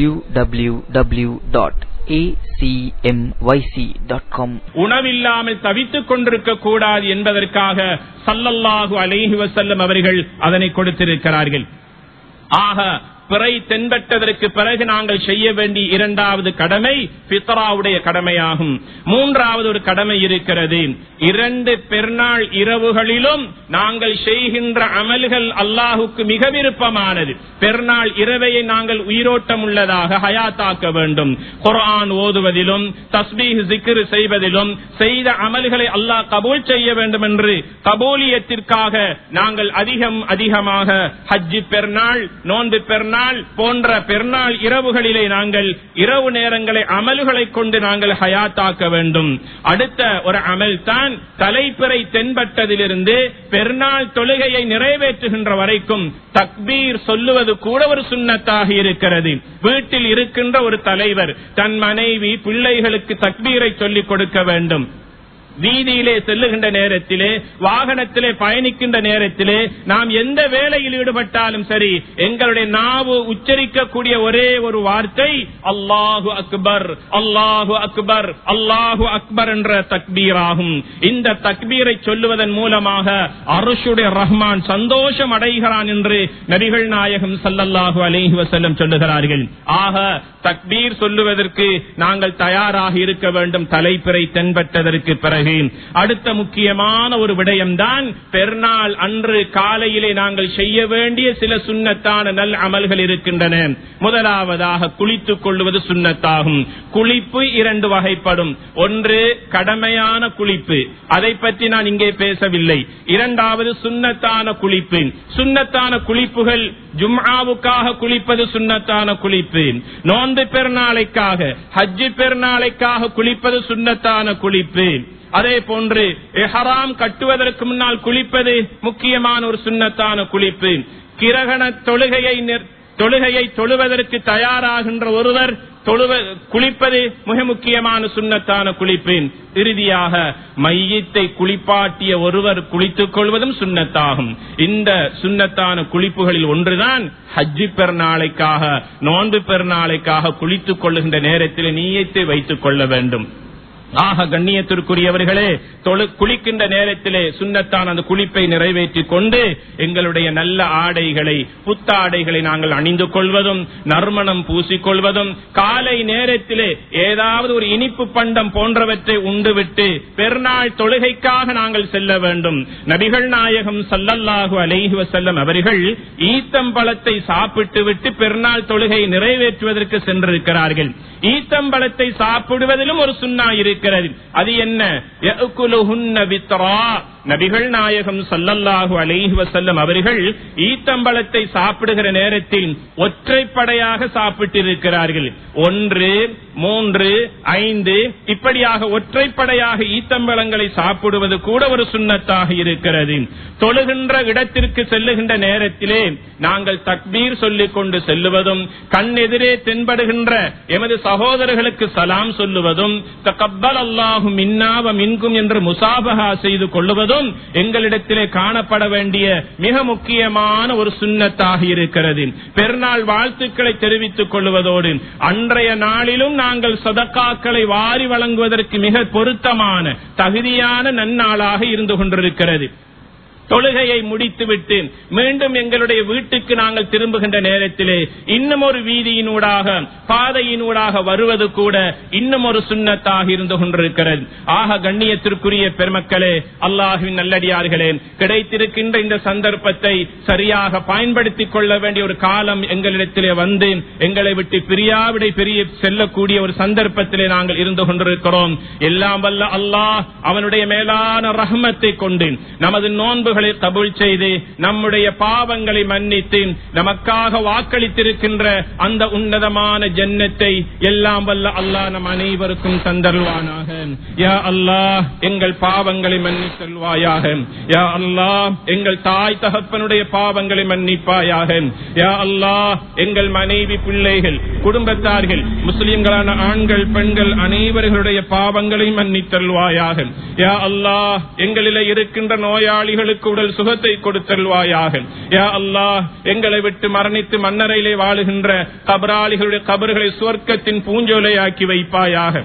www.acmyc.com உணவில்லாமல் தவித்துக் கொண்டிருக்க கூடாது என்பதற்காக சல்லல்லாஹு அலைஹி வசல்லம் அவர்கள் அதனை கொடுத்திருக்கிறார்கள் ஆக பிறை தென்பட்டதற்கு பிறகு நாங்கள் செய்ய வேண்டிய இரண்டாவது கடமை பித்ராவுடைய கடமையாகும் மூன்றாவது ஒரு கடமை இருக்கிறது இரண்டு பெருநாள் இரவுகளிலும் நாங்கள் செய்கின்ற அமல்கள் அல்லாஹுக்கு மிக விருப்பமானது பெருநாள் இரவையை நாங்கள் உயிரோட்டம் உள்ளதாக ஹயாத்தாக்க வேண்டும் குரான் ஓதுவதிலும் தஸ்பீஹ் ஜிக்ரு செய்வதிலும் செய்த அமல்களை அல்லாஹ் கபூல் செய்ய வேண்டும் என்று கபூலியத்திற்காக நாங்கள் அதிகம் அதிகமாக ஹஜ்ஜி பெருநாள் நோன்பு பெருநாள் பெருநாள் போன்ற பெருநாள் இரவுகளிலே நாங்கள் இரவு நேரங்களை அமல்களை கொண்டு நாங்கள் ஹயாத்தாக்க வேண்டும் அடுத்த ஒரு அமல் தான் தலைப்பிறை தென்பட்டதிலிருந்து பெருநாள் தொழுகையை நிறைவேற்றுகின்ற வரைக்கும் தக்பீர் சொல்லுவது கூட ஒரு சுண்ணத்தாக இருக்கிறது வீட்டில் இருக்கின்ற ஒரு தலைவர் தன் மனைவி பிள்ளைகளுக்கு தக்பீரை சொல்லிக் கொடுக்க வேண்டும் வீதியிலே செல்லுகின்ற நேரத்திலே வாகனத்திலே பயணிக்கின்ற நேரத்திலே நாம் எந்த வேலையில் ஈடுபட்டாலும் சரி எங்களுடைய நாவு உச்சரிக்கக்கூடிய ஒரே ஒரு வார்த்தை அல்லாஹு அக்பர் அல்லாஹு அக்பர் அல்லாஹு அக்பர் என்ற தக்பீர் ஆகும் இந்த தக்பீரை சொல்லுவதன் மூலமாக அருஷுடைய ரஹ்மான் சந்தோஷம் அடைகிறான் என்று நபிகள் நாயகம் சல்லல்லாஹு அலைஹி வசல்லம் சொல்லுகிறார்கள் ஆக தக்பீர் சொல்லுவதற்கு நாங்கள் தயாராக இருக்க வேண்டும் தலைப்பிறை தென்பட்டதற்கு பிறகு பிறகு அடுத்த முக்கியமான ஒரு விடயம்தான் பெருநாள் அன்று காலையிலே நாங்கள் செய்ய வேண்டிய சில சுண்ணத்தான நல் அமல்கள் இருக்கின்றன முதலாவதாக குளித்துக் கொள்வது சுண்ணத்தாகும் குளிப்பு இரண்டு வகைப்படும் ஒன்று கடமையான குளிப்பு அதை பற்றி நான் இங்கே பேசவில்லை இரண்டாவது சுண்ணத்தான குளிப்பு சுண்ணத்தான குளிப்புகள் ஜும்ஆவுக்காக குளிப்பது சுண்ணத்தான குளிப்பு நோன்பு பெருநாளைக்காக ஹஜ்ஜு பெருநாளைக்காக குளிப்பது சுண்ணத்தான குளிப்பு அதே போன்று எஹராம் கட்டுவதற்கு முன்னால் குளிப்பது முக்கியமான ஒரு சுண்ணத்தான குளிப்பு கிரகண தொழுகையை நிற்- தொழுகையை தொழுவதற்கு தயாராகின்ற ஒருவர் தொழுவ குளிப்பது மிக முக்கியமான சுண்ணத்தான குளிப்பு இறுதியாக மையத்தை குளிப்பாட்டிய ஒருவர் குளித்துக் கொள்வதும் சுண்ணத்தாகும் இந்த சுண்ணத்தான குளிப்புகளில் ஒன்றுதான் ஹஜ்ஜி பெருநாளைக்காக நோன்பு பெருநாளைக்காக குளித்துக் கொள்ளுகின்ற நேரத்தில் நீயத்தை வைத்துக் கொள்ள வேண்டும் ஆக கண்ணியத்திற்குரியவர்களே தொழு குளிக்கின்ற நேரத்திலே சுண்ணத்தான் அந்த குளிப்பை நிறைவேற்றிக் கொண்டு எங்களுடைய நல்ல ஆடைகளை புத்தாடைகளை நாங்கள் அணிந்து கொள்வதும் நறுமணம் பூசிக்கொள்வதும் காலை நேரத்திலே ஏதாவது ஒரு இனிப்பு பண்டம் போன்றவற்றை உண்டுவிட்டு பெருநாள் தொழுகைக்காக நாங்கள் செல்ல வேண்டும் நபிகள் நாயகம் சல்லல்லாஹு அலைஹி வஸல்லம் அவர்கள் ஈத்தம்பழத்தை சாப்பிட்டு விட்டு பெருநாள் தொழுகை நிறைவேற்றுவதற்கு சென்றிருக்கிறார்கள் ஈத்தம்பழத்தை சாப்பிடுவதிலும் ஒரு சுண்ணா இருக்கிறது அது என்ன யஅகுலுஹுன்ன வித்ரா. நபிகள் நாயகம் சல்லல்லாஹு அலைஹி வஸல்லம் அவர்கள் ஈத்தம்பழத்தை சாப்பிடுகிற நேரத்தில் ஒற்றைப்படையாக சாப்பிட்டிருக்கிறார்கள் ஒன்று மூன்று ஐந்து இப்படியாக ஒற்றைப்படையாக ஈத்தம்பழங்களை சாப்பிடுவது கூட ஒரு சுண்ணத்தாக இருக்கிறது தொழுகின்ற இடத்திற்கு செல்லுகின்ற நேரத்திலே நாங்கள் தக்பீர் சொல்லிக் கொண்டு செல்லுவதும் கண் எதிரே தென்படுகின்ற எமது சகோதரர்களுக்கு சலாம் சொல்லுவதும் தகப்பல் அல்லாஹும் மின்னாவ மின்கும் என்று முசாபகா செய்து கொள்ளுவதும் எங்களிடத்திலே காணப்பட வேண்டிய மிக முக்கியமான ஒரு சுண்ணத்தாக இருக்கிறது பெருநாள் வாழ்த்துக்களை தெரிவித்துக் கொள்வதோடு அன்றைய நாளிலும் நாங்கள் சதக்காக்களை வாரி வழங்குவதற்கு மிக பொருத்தமான தகுதியான நன்னாளாக இருந்து கொண்டிருக்கிறது தொழுகையை முடித்துவிட்டு மீண்டும் எங்களுடைய வீட்டுக்கு நாங்கள் திரும்புகின்ற நேரத்திலே இன்னும் ஒரு வீதியினூடாக பாதையினூடாக வருவது கூட இன்னும் ஒரு சுண்ணத்தாக இருந்து கொண்டிருக்கிறது ஆக கண்ணியத்திற்குரிய பெருமக்களே அல்லாஹுவின் நல்லடியார்களே கிடைத்திருக்கின்ற இந்த சந்தர்ப்பத்தை சரியாக பயன்படுத்திக் கொள்ள வேண்டிய ஒரு காலம் எங்களிடத்திலே வந்து எங்களை விட்டு பிரியாவிடை பெரிய செல்லக்கூடிய ஒரு சந்தர்ப்பத்திலே நாங்கள் இருந்து கொண்டிருக்கிறோம் எல்லாம் வல்ல அல்லாஹ் அவனுடைய மேலான ரஹமத்தை கொண்டு நமது நோன்புகளை கபூல் செய்து நம்முடைய பாவங்களை மன்னித்து நமக்காக வாக்களித்திருக்கின்ற அந்த உன்னதமான ஜன்னத்தை எல்லாம் வல்ல அல்லாஹ் நம் அனைவருக்கும் தந்தருவானாக யா அல்லாஹ் எங்கள் பாவங்களை மன்னித்தல்வாயாக யா அல்லாஹ் எங்கள் தாய் தகப்பனுடைய பாவங்களை மன்னிப்பாயாக யா அல்லாஹ் எங்கள் மனைவி பிள்ளைகள் குடும்பத்தார்கள் முஸ்லிம்களான ஆண்கள் பெண்கள் அனைவர்களுடைய பாவங்களை மன்னித்தல்வாயாக யா அல்லாஹ் எங்களிலே இருக்கின்ற நோயாளிகளுக்கு உடல் சுகத்தை கொடுத்தல்வாயாக யா அல்லாஹ் எங்களை விட்டு மரணித்து மன்னரையிலே வாழுகின்ற கபராளிகளுடைய கபர்களை சுவர்க்கத்தின் பூஞ்சோலையாக்கி வைப்பாயாக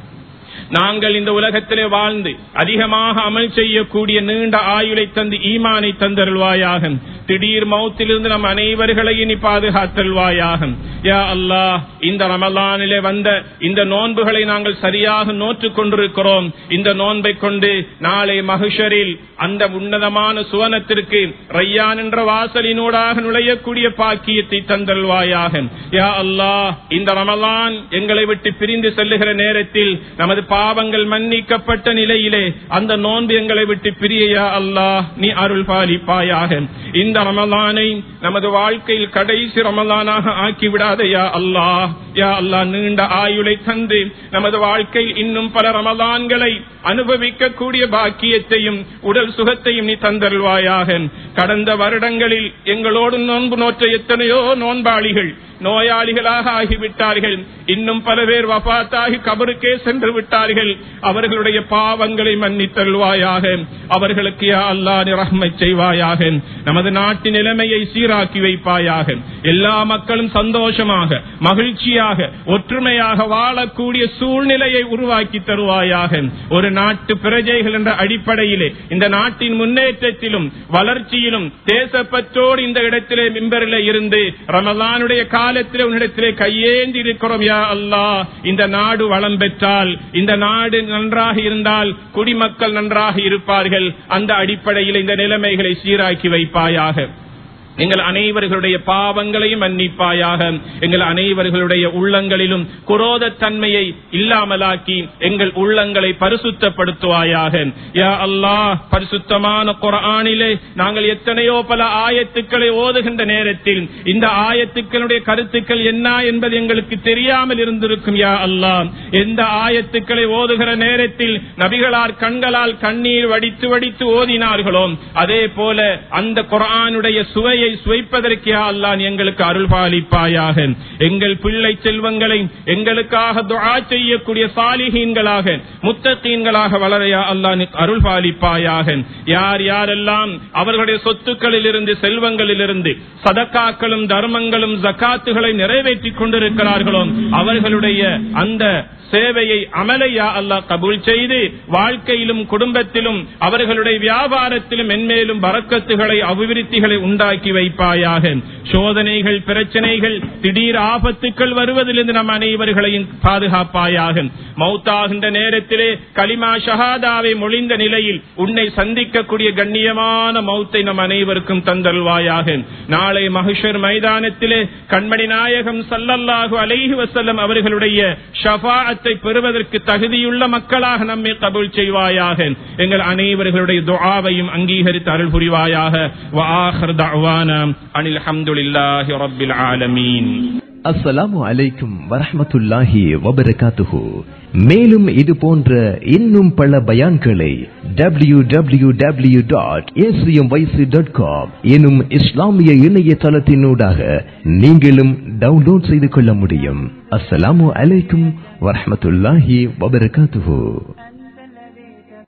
நாங்கள் இந்த உலகத்திலே வாழ்ந்து அதிகமாக அமல் செய்யக்கூடிய நீண்ட ஆயுளை தந்து ஈமானை தந்தருள்வாயாக திடீர் மௌத்திலிருந்து நம் அனைவர்களையும் நீ பாதுகாத்தல்வாயாக யா அல்லாஹ் இந்த ரமலானிலே வந்த இந்த நோன்புகளை நாங்கள் சரியாக நோற்றுக் கொண்டிருக்கிறோம் இந்த நோன்பை கொண்டு நாளை மகிஷரில் அந்த உன்னதமான சுவனத்திற்கு ரையான் என்ற வாசலினூடாக நுழையக்கூடிய பாக்கியத்தை தந்தல்வாயாக யா அல்லாஹ் இந்த ரமலான் எங்களை விட்டு பிரிந்து செல்லுகிற நேரத்தில் நமது பாவங்கள் மன்னிக்கப்பட்ட நிலையிலே அந்த நோன்பு எங்களை விட்டு பிரிய யா அல்லாஹ் நீ அருள் பாலிப்பாயாக இந்த ரமலானை நமது வாழ்க்கையில் கடைசி ரமலானாக ஆக்கிவிடாத யா அல்லாஹ் யா அல்லாஹ் நீண்ட ஆயுளை தந்து நமது வாழ்க்கையில் இன்னும் பல ரமலான்களை அனுபவிக்கக்கூடிய பாக்கியத்தையும் உடல் சுகத்தையும் நீ தந்தருள்வாயாக கடந்த வருடங்களில் எங்களோடு நோன்பு நோற்ற எத்தனையோ நோன்பாளிகள் நோயாளிகளாக ஆகிவிட்டார்கள் இன்னும் பல பேர் வபாத்தாகி கபருக்கே சென்று விட்டார்கள் அவர்களுடைய பாவங்களை மன்னித்தல்வாயாக அவர்களுக்கு யா அல்லா ரஹ்மை செய்வாயாக நமது நாட்டின் நிலைமையை சீராக்கி வைப்பாயாக எல்லா மக்களும் சந்தோஷமாக மகிழ்ச்சியாக ஒற்றுமையாக வாழக்கூடிய சூழ்நிலையை உருவாக்கி தருவாயாக ஒரு நாட்டு பிரஜைகள் என்ற அடிப்படையிலே இந்த நாட்டின் முன்னேற்றத்திலும் வளர்ச்சியிலும் வரையிலும் தேசப்பற்றோடு இந்த இடத்திலே மிம்பரிலே இருந்து ரமலானுடைய காலத்திலே உன்னிடத்திலே கையேந்தி இருக்கிறோம் யா அல்லாஹ் இந்த நாடு வளம் பெற்றால் இந்த நாடு நன்றாக இருந்தால் குடிமக்கள் நன்றாக இருப்பார்கள் அந்த அடிப்படையில் இந்த நிலைமைகளை சீராக்கி வைப்பாயாக எங்கள் அனைவர்களுடைய பாவங்களையும் மன்னிப்பாயாக எங்கள் அனைவர்களுடைய உள்ளங்களிலும் குரோத தன்மையை இல்லாமலாக்கி எங்கள் உள்ளங்களை பரிசுத்தப்படுத்துவாயாக யா அல்லாஹ் பரிசுத்தமான குரானிலே நாங்கள் எத்தனையோ பல ஆயத்துக்களை ஓதுகின்ற நேரத்தில் இந்த ஆயத்துக்களுடைய கருத்துக்கள் என்ன என்பது எங்களுக்கு தெரியாமல் இருந்திருக்கும் யா அல்லாஹ் எந்த ஆயத்துக்களை ஓதுகிற நேரத்தில் நபிகளார் கண்களால் கண்ணீர் வடித்து வடித்து ஓதினார்களோ அதே போல அந்த குரானுடைய சுவையை சுவைப்பதற்கு யா அல்லாஹ் எங்களுக்கு அருள் பாலிப்பாயாக எங்கள் பிள்ளை செல்வங்களை எங்களுக்காக துஆ செய்யக்கூடிய சாலிஹீன்களாக முத்தகீன்களாக வளரையா அல்லாஹ் அருள் பாலிப்பாயாக யார் யாரெல்லாம் அவர்களுடைய சொத்துக்களில் இருந்து செல்வங்களில் இருந்து சதக்காக்களும் தர்மங்களும் ஜக்காத்துகளை நிறைவேற்றிக் கொண்டிருக்கிறார்களோ அவர்களுடைய அந்த சேவையை அமலையா அல்லாஹ் கபூல் செய்து வாழ்க்கையிலும் குடும்பத்திலும் அவர்களுடைய வியாபாரத்திலும் மென்மேலும் பறக்கத்துகளை அபிவிருத்திகளை உண்டாக்கி வைப்பாயாக சோதனைகள் பிரச்சனைகள் திடீர் ஆபத்துக்கள் வருவதிலிருந்து நம் அனைவர்களையும் பாதுகாப்பாயாக மௌத்தாகின்ற நேரத்திலே கலிமா ஷஹாதாவை மொழிந்த நிலையில் உன்னை சந்திக்கக்கூடிய கண்ணியமான மௌத்தை நம் அனைவருக்கும் தந்தல்வாயாக நாளை மகிஷர் மைதானத்திலே கண்மணி நாயகம் சல்லல்லாஹு அலைஹி வசல்லம் அவர்களுடைய ஷஃபாஅத்தை பெறுவதற்கு தகுதியுள்ள மக்களாக நம்மை கபூல் செய்வாயாக எங்கள் அனைவர்களுடைய துஆவையும் அங்கீகரித்து அருள் புரிவாயாக வஆஹிர் தஅவானா அனில் ஹம்துலில்லாஹி ரப்பில் ஆலமீன் அஸ்ஸலாமு அலைக்கும் வரஹ்மத்துல்லாஹி வபரகாத்துஹு மேலும் இது போன்ற இன்னும் பல பயான்களை W W W dot dot com எனும் இஸ்லாமிய இணையதளத்தினூடாக நீங்களும் டவுன்லோட் செய்து கொள்ள முடியும் அஸ்ஸலாமு அலைக்கும் வரஹ்மத்துல்லாஹி வபரகாத்துஹு